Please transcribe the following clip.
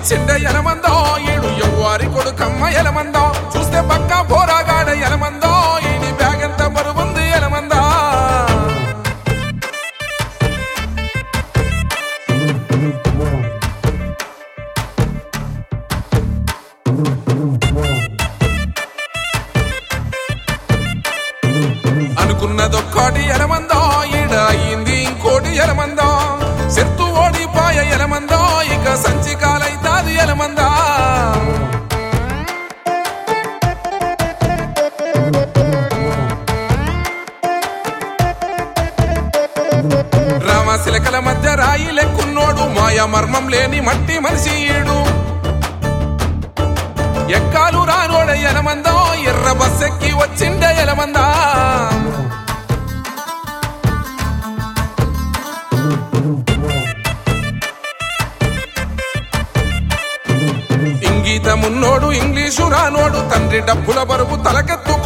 వచ్చిండే ఎలమందో ఈడు ఎవ్వారి కొడుకమ్మ ఎలమందో చూస్తే పక్క పోరాగాడ ఎలమందో ఈని బ్యాగ్ ఎంత బరువుంది ఎలమందా అనుకున్నదొక్కటి ఎలమందో ఈడ అయింది ఇంకోటి ఎలమందో చెత్తు ఓడిపాయ ఎలమందో ఇక సంచి కాలైతాది ఎలమందా రామశిలకల మధ్య రాయి లెక్కున్నోడు మాయ మర్మం లేని మట్టి మనిషి ఈడు ఎక్కాలు రానోడ ఎలమందో ఎర్ర బస్సెక్కి వచ్చిండే ఎలమందా ఇంగీతమున్నోడు ఇంగ్లీషు రానోడు తండ్రి డబ్బుల బరువు తలకెత్తు